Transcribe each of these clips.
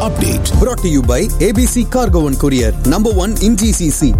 update. brought to you by ABC Cargo and Courier, number one in GCC.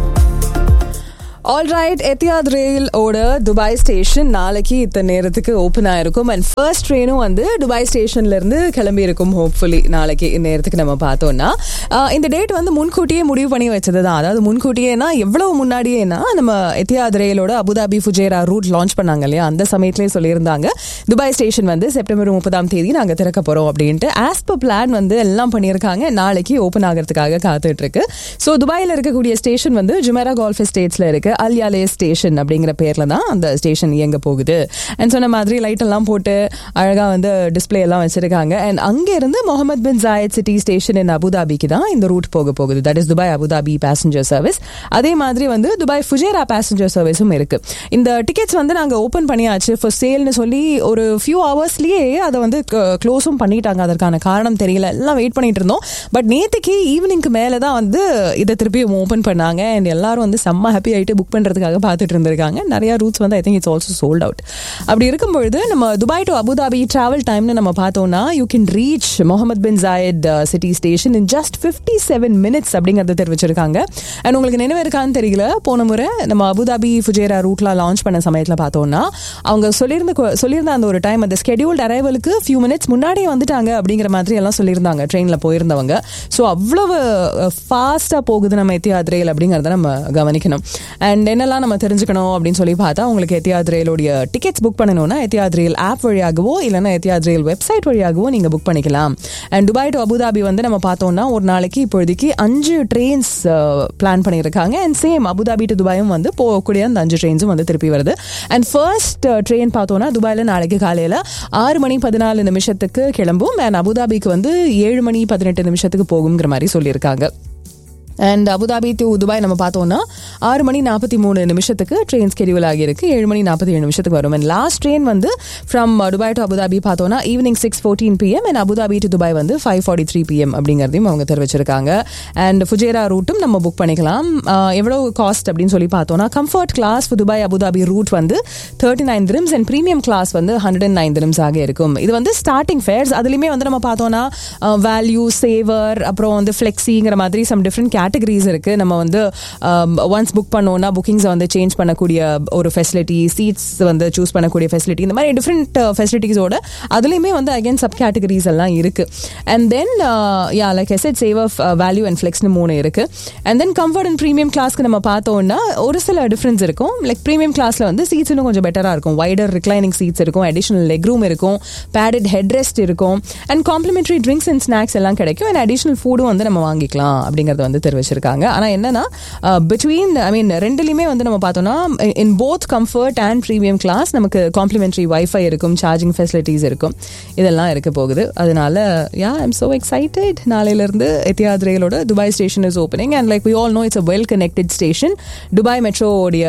Alright Etihad rail ஓட Dubai station நாளைக்கு இத்தனை நேரத்துக்கு open ஆயிருக்கும் and first ட்ரெயினும் வந்து Dubai ஸ்டேஷன்ல இருந்து கிளம்பி இருக்கும் ஹோப்ஃபுல்லி நாளைக்கு நேரத்துக்கு நம்ம பார்த்தோம்னா ஆஹ் இந்த டேட் வந்து முன்கூட்டியே முடிவு பண்ணி வச்சது தான் அதாவது முன்கூட்டியேனா எவ்வளவு முன்னாடியேனா நம்ம எத்தியாத் ரயிலோட அபுதாபி ஃபுஜேரா ரூட் லான்ச் பண்ணாங்க இல்லையா அந்த சமயத்திலே சொல்லியிருந்தாங்க துபாய் ஸ்டேஷன் வந்து செப்டம்பர் முப்பதாம் தேதி நாங்க திறக்க போறோம் அப்படின்ட்டு ஆஸ் பர் பிளான் வந்து எல்லாம் பண்ணியிருக்காங்க நாளைக்கு ஓப்பன் ஆகிறதுக்காக காத்துட்டு இருக்கு ஸோ துபாயில் இருக்கக்கூடிய ஸ்டேஷன் வந்து ஜுமேரா கால்ஃப் எஸ்டேட்ஸ்ல இருக்கு அல்யாலே ஸ்டேஷன் அப்படிங்கிற பேர்ல தான் அந்த ஸ்டேஷன் இயங்க போகுது அண்ட் சொன்ன மாதிரி லைட் எல்லாம் போட்டு அழகா வந்து டிஸ்ப்ளே எல்லாம் வச்சிருக்காங்க அண்ட் அங்க இருந்து Mohammed bin Zayed city station in அபுதாபிக்கு தான் இந்த ரூட் போக போகுது that is Dubai Abu Dhabi passenger service அதே மாதிரி வந்து துபாய் ஃபுஜேரா பேசஞ்சர் சர்வீஸும் இருக்கு இந்த டிக்கெட்ஸ் வந்து நாங்க ஓபன் பண்ணியாச்சு ஃபார் சேல்னு சொல்லி ஒரு ஃபியூ ஹவர்ஸ்லயே அதை வந்து க்ளோஸும் பண்ணிட்டாங்க அதற்கான காரணம் தெரியல எல்லாம் வெயிட் பண்ணிட்டு இருந்தோம் பட் நேத்துக்கு ஈவினிங்க்கு மேலே தான் வந்து இதை திருப்பியும் ஓப்பன் பண்ணாங்க அண்ட் எல்லாரும் வந்து செம்ம ஹாப்பி ஆகிட்டு புக் பண்ணுறதுக்காக பார்த்துட்டு இருந்திருக்காங்க நிறைய ரூட்ஸ் வந்து I think it's also sold out அப்படி இருக்கும்பொழுது நம்ம துபாய் டு அபுதாபி டிராவல் டைம்னு நம்ம பார்த்தோம்னா you can reach Mohammed bin Zayed city station in just fifty seven minutes அப்படிங்கிறத தெரிவிச்சிருக்காங்க அண்ட் உங்களுக்கு நினைவு இருக்கான்னு தெரியல போன முறை நம்ம அபுதாபி ஃபுஜேரா ரூட்லாம் லான்ச் பண்ண சமயத்தில் பார்த்தோம்னா அவங்க சொல்லியிருந்த கொ- சொல்லியிருந்த அந்த ஒரு டைம் அந்த ஸ்கெடியூல்ட் அரைவலுக்கு ஃபியூ மினிட்ஸ் முன்னாடியே வந்துட்டாங்க அப்படிங்கிற மாதிரி எல்லாம் சொல்லியிருந்தாங்க ட்ரெயினில் போயிருந்தவங்க ஸோ அவ்வளவு ஃபாஸ்ட்டாக போகுது நம்ம எத்தியாத் ரயில் அப்படிங்கிறத நம்ம கவனிக்கணும் அண்ட் என்னெல்லாம் நம்ம தெரிஞ்சுக்கணும் அப்படின்னு சொல்லி பார்த்தா உங்களுக்கு எத்தியாத் ரயிலோடைய டிக்கெட்ஸ் புக் பண்ணணும்னா எத்தியாத் ரயில் ஆப் வழியாகவோ இல்லைன்னா எத்தியாத் ரயில் வெப்சைட் வழியாகவோ நீங்கள் புக் பண்ணிக்கலாம் அண்ட் துபாய் டு அபுதாபி வந்து நம்ம பார்த்தோம்னா ஒரு நாளைக்கு இப்போதைக்கு அஞ்சு ட்ரெயின்ஸ் பிளான் பண்ணியிருக்காங்க அண்ட் சேம் அபுதாபி டு துபாயும் வந்து போகக்கூடிய அந்த அஞ்சு ட்ரெயின்ஸும் வந்து திருப்பி வருது அண்ட் ஃபர்ஸ்ட் ட்ரெயின் பார்த்தோம்னா துபாயில் நாளைக்கு காலையில் ஆறு மணி பதினாலு நிமிஷத்துக்கு கிளம்பும் அண்ட் அபுதாபிக்கு வந்து ஏழு மணி பதினெட்டு நிமிஷத்துக்கு போகுங்கிற மாதிரி சொல்லியிருக்காங்க அண்ட் அபுதாபி டு துபாய் நம்ம பார்த்தோம்னா ஆறு மணி நாற்பத்தி மூணு நிமிஷத்துக்கு ட்ரெயின் ஸ்கெடியூல் ஆகியிருக்கு ஏழு மணி நாற்பத்தி ஏழு நிமிஷத்துக்கு வரும் அண்ட் லாஸ்ட் ட்ரெயின் வந்து ஃப்ரம் துபாய் டு அபுதாபி பார்த்தோம்னா evening six fourteen PM and Abu Dhabi to Dubai வந்து ஃபைவ் ஃபார்ட்டி த்ரீ பிஎம் அப்படிங்கிறதையும் அவங்க தெரிவிச்சிருக்காங்க அண்ட் ஃபுஜேரா ரூட்டும் நம்ம புக் பண்ணிக்கலாம் ஆஹ் எவ்வளவு காஸ்ட் அப்படின்னு சொல்லி பார்த்தோம்னா comfort class Dubai Abu Dhabi route வந்து thirty nine dirhams and premium class வந்து ஹண்ட்ரட் அண்ட் நைன் திரம்ஸ் ஆக இருக்கும் இது வந்து ஸ்டார்டிங் ஃபேர்ஸ் அதுலேயுமே வந்து நம்ம பார்த்தோம்னா வேல்யூ சேவர் அப்புறம் வந்து ஃப்ளெக்ஸிங்கிற மாதிரி சம் டிஃப்ரெண்ட் கேட்டகரிஸ் இருக்கு நம்ம வந்து ஒன்ஸ் புக் பண்ணோம்னா புக்கிங்ஸை வந்து சேஞ்ச் பண்ணக்கூடிய ஒரு ஃபெசிலிட்டி சீட்ஸ் வந்து சூஸ் பண்ணக்கூடிய ஃபெசிலிட்டி இந்த மாதிரி டிஃப்ரெண்ட் ஃபெசிலிட்டிஸோட அதுலேயுமே வந்து அகைன் சப் கேட்டகரிஸ் எல்லாம் இருக்கு அண்ட் தென் யா லைக் எஸ்எட் சேவ் ஆஃப் வேல்யூ அண்ட் ஃப்ளெக்ஸ்னு மூணு இருக்கு and then comfort and premium கிளாஸ்க்கு நம்ம பார்த்தோம்னா ஒரு சில டிஃப்ரென்ஸ் இருக்கும் லைக் ப்ரீமியம் கிளாஸ்ல வந்து சீட்ஸ் இன்னும் கொஞ்சம் பெட்டராக இருக்கும் வைடர் ரிக்ளைனிங் சீட்ஸ் இருக்கும் அடிஷனல் லெக் ரூம் இருக்கும் பேடட் ஹெட் ரெஸ்ட் இருக்கும் and complimentary drinks and snacks எல்லாம் கிடைக்கும் அண்ட் அடிஷனல் ஃபுட்டும் வந்து நம்ம வாங்கிக்கலாம் அப்படிங்கறத வந்து தெரிவிச்சிருக்காங்க ஆனால் என்னன்னா பிட்வீன் ஐ மீன் ரெண்டுலையுமே வந்து நம்ம பார்த்தோம்னா in both comfort and premium class நமக்கு காம்ப்ளிமெண்ட்ரி வைஃபை இருக்கும் சார்ஜிங் ஃபெசிலிட்டிஸ் இருக்கும் இதெல்லாம் இருக்க போகுது அதனால யா ஐம் so எக்ஸைட்டட் நாளையிலிருந்து எத்தியாத் ரயிலோட Dubai station is opening and like we all know it's a well connected station Dubai மெட்ரோடைய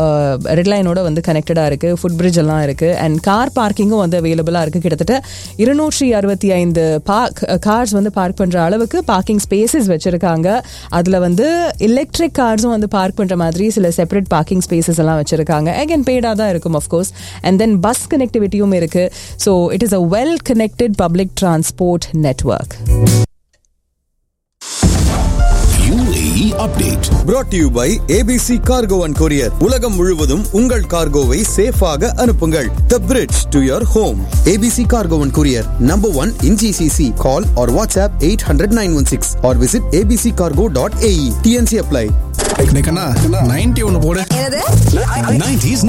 ரெட் லைனோட வந்து கனெக்டடாக இருக்கு ஃபுட் பிரிட்ஜ் எல்லாம் இருக்கு அண்ட் கார் பார்க்கிங்கும் வந்து அவைலபிளாக இருக்கு கிட்டத்தட்ட இருநூற்றி அறுபத்தி ஐந்து பார்க் கார்ஸ் வந்து பார்க் பண்ற அளவுக்கு பார்க்கிங் ஸ்பேசஸ் வச்சிருக்காங்க அதுல வந்து எலக்ட்ரிக் கார்ஸும் வந்து பார்க் பண்ற மாதிரி சில செப்பரேட் பார்க்கிங் ஸ்பேசஸ் எல்லாம் வச்சிருக்காங்க அகைன் பெய்டாக தான் இருக்கும் அஃப்கோர்ஸ் அண்ட் தென் பஸ் கனெக்டிவிட்டியும் இருக்கு so it is a well connected public transport network UAE update. brought to you by ABC Cargo and Courier. உலகம் முழுவதும் உங்கள் கார்கோவை சேஃபாக அனுப்புங்கள் The bridge to your home. ABC Cargo and Courier, number one in GCC. Call or WhatsApp 800-916 or visit abccargo.ae. TNC apply. Ninety ஒன்னு போடு என்னது 90s